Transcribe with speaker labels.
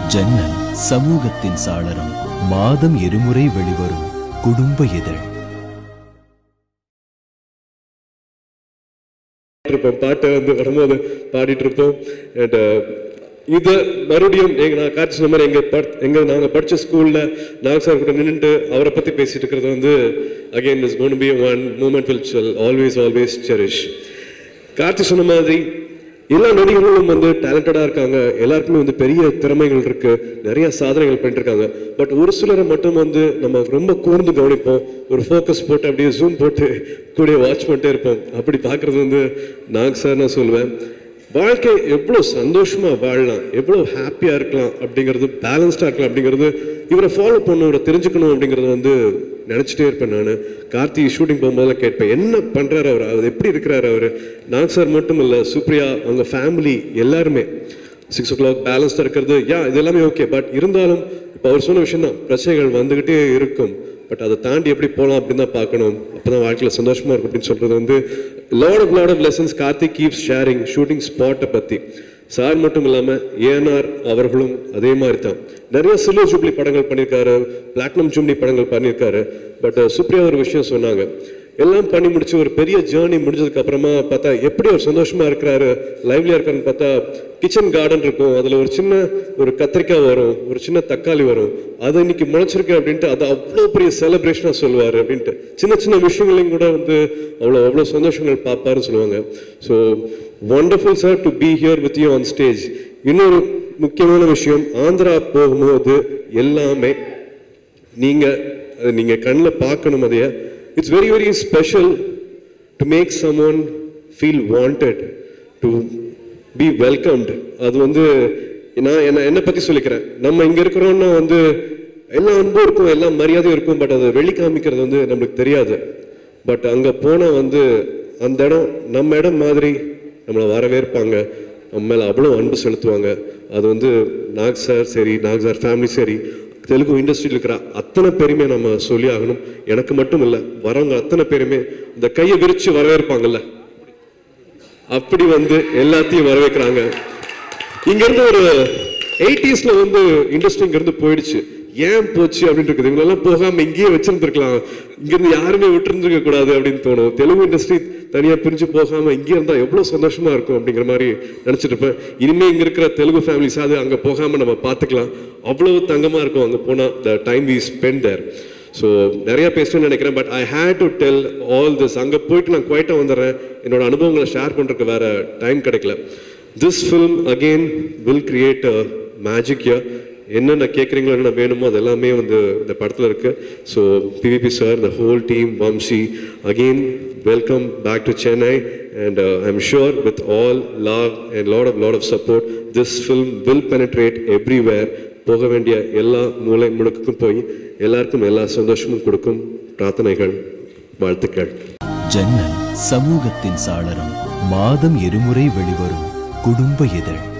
Speaker 1: ஜன்னல் சமூகத்தின் சாளரம் மாதம் இருமுறை வெளிவரும் குடும்ப இதழ்
Speaker 2: இருப்போம் பாட்டை வந்து வரும்போது பாடிட்டு இருப்போம் அண்ட் இதை மறுபடியும் எங்க நான் காட்சி சொன்ன மாதிரி எங்க பட் எங்க நாங்க படிச்ச ஸ்கூல்ல நாக சார் கூட நின்னுட்டு அவரை பத்தி பேசிட்டு இருக்கிறது வந்து again is gone be one moment will shall always always cherish Karthi சொன்ன மாதிரி எல்லா நடிகர்களும் வந்து டேலண்டடா இருக்காங்க எல்லாருக்குமே வந்து பெரிய திறமைகள் இருக்கு நிறைய சாதனைகள் பண்ணிட்டு இருக்காங்க பட் ஒரு சிலரை மட்டும் வந்து நம்ம ரொம்ப கூர்ந்து கவனிப்போம் ஒரு ஃபோக்கஸ் போட்டு அப்படியே ஜூம் போட்டு கூட வாட்ச் பண்ணிட்டே இருப்போம் அப்படி பார்க்கறது வந்து நாக் சார் நான் சொல்லுவேன் வாழ்க்கை எவ்வளோ சந்தோஷமா வாழலாம் எவ்வளோ ஹாப்பியா இருக்கலாம் அப்படிங்கிறது பேலன்ஸ்டா இருக்கலாம் அப்படிங்கிறது இவரை ஃபாலோ பண்ண இவரை தெரிஞ்சுக்கணும் அப்படிங்கிறது வந்து நினைச்சிட்டே இருப்பேன் நான் கார்த்தி ஷூட்டிங் போகும்போதெல்லாம் கேட்பேன் என்ன பண்றாரு அவர் அவர் எப்படி இருக்கிறாரு அவர் நாக் சார் மட்டும் இல்லை சுப்ரியா அவங்க ஃபேமிலி எல்லாருமே சிக்ஸ் ஓ கிளாக் பேலன்ஸ்டாக இருக்கிறது யா இது எல்லாமே ஓகே பட் இருந்தாலும் இப்போ அவர் சொன்ன விஷயம் தான் பிரச்சனைகள் வந்துகிட்டே இருக்கும் பட் அதை தாண்டி எப்படி போகலாம் அப்படின்னு தான் பார்க்கணும் அப்போ தான் வாழ்க்கையில் சந்தோஷமா இருக்கும் அப்படின்னு சொல்றது வந்து lot of lot of lessons Karthik keeps sharing shooting ஸ்பாட்டை பற்றி சார் மட்டும் இல்லாமல் ஏஎன்ஆர் அவர்களும் அதே மாதிரி தான் நிறைய சில்வர் ஜூப்ளி படங்கள் பண்ணியிருக்காரு பிளாட்டினம் ஜூப்ளி படங்கள் பண்ணியிருக்காரு பட் சுப்ரியா ஒரு விஷயம் சொன்னாங்க எல்லாம் பண்ணி முடிச்சு ஒரு பெரிய ஜேர்னி முடிஞ்சதுக்கு அப்புறமா பார்த்தா எப்படி அவர் சந்தோஷமா இருக்கிறாரு லைவ்லியா இருக்காருன்னு பார்த்தா கிச்சன் கார்டன் இருக்கும் அதுல ஒரு சின்ன ஒரு கத்திரிக்காய் வரும் ஒரு சின்ன தக்காளி வரும் அது இன்னைக்கு முளைச்சிருக்கு அப்படின்ட்டு அது அவ்வளோ பெரிய செலிப்ரேஷனா சொல்லுவாரு அப்படின்ட்டு சின்ன சின்ன விஷயங்களையும் கூட வந்து அவ்வளோ அவ்வளோ சந்தோஷங்கள் பார்ப்பாருன்னு சொல்லுவாங்க so wonderful sir to be here with you on stage இன்னொரு முக்கியமான விஷயம் ஆந்திரா போகும்போது எல்லாமே நீங்க அது நீங்க கண்ணில் பார்க்கணும் அதைய it's very very special to make someone feel wanted to be welcomed அது வந்து நான் என்ன என்னை பத்தி சொல்லிக்கிறேன் நம்ம இங்க இருக்கிறோம்னா வந்து எல்லா அன்பும் இருக்கும் எல்லா மரியாதையும் இருக்கும் பட் அதை வெளி காமிக்கிறது வந்து நம்மளுக்கு தெரியாது பட் அங்க போனா வந்து அந்த இடம் நம்ம இடம் மாதிரி நம்மளை வரவேற்பாங்க நம்ம மேல அவ்வளோ அன்பு செலுத்துவாங்க அது வந்து நாக் சார் சரி நாக் சார் ஃபேமிலி சரி தெலுங்கு இண்டஸ்ட்ரியில் இருக்கிற அத்தனை பேருமே நம்ம சொல்லி ஆகணும் எனக்கு மட்டும் இல்லை வரவங்க அத்தனை பேருமே இந்த கையை விரிச்சு வரவேற்பாங்கல்ல அப்படி வந்து எல்லாத்தையும் வரவேற்கிறாங்க இங்க இருந்து ஒரு எயிட்டிஸ்ல வந்து இண்டஸ்ட்ரி இங்க இருந்து போயிடுச்சு ஏன் போச்சு அப்படின்னு இருக்குது இவங்களெல்லாம் போகாம இங்கேயே வச்சிருந்துருக்கலாம் இங்க இருந்து யாருமே விட்டுருந்துருக்க கூடாது அப்படின்னு தோணும் தெலுங்கு இண்டஸ்ட்ரி தனியா பிரிஞ்சு போகாம இங்கே இருந்தா எவ்வளவு சந்தோஷமா இருக்கும் அப்படிங்கிற மாதிரி நினைச்சிட்டு இருப்பேன் இனிமே இங்க இருக்கிற தெலுங்கு ஃபேமிலிஸ் அது அங்க போகாம நம்ம பார்த்துக்கலாம் அவ்வளவு தங்கமா இருக்கும் அங்க போனா the time we spend there so நிறைய பேசணும்னு நினைக்கிறேன் but I hate to tell all this அங்கே போயிட்டு நான் குவைட்டாக வந்துடுறேன் என்னோட அனுபவங்களை ஷேர் பண்ணுறதுக்கு வேற டைம் கிடைக்கல this film again will create a magic year என்னென்ன கேட்குறீங்களோ என்ன வேணுமோ அது எல்லாமே வந்து இந்த படத்தில் இருக்கு so PVP sir the whole team Vamsi again welcome back to Chennai and I am sure with all love and lot of lot of support this film will penetrate everywhere போக வேண்டிய எல்லா மூளை முடுக்குக்கும் போய் எல்லாருக்கும் எல்லா சந்தோஷமும் கொடுக்கும் பிரார்த்தனைகள் வாழ்த்துக்கள்
Speaker 1: ஜன்னல் சமூகத்தின் சாளரம் மாதம் இருமுறை வெளிவரும் குடும்ப இதழ்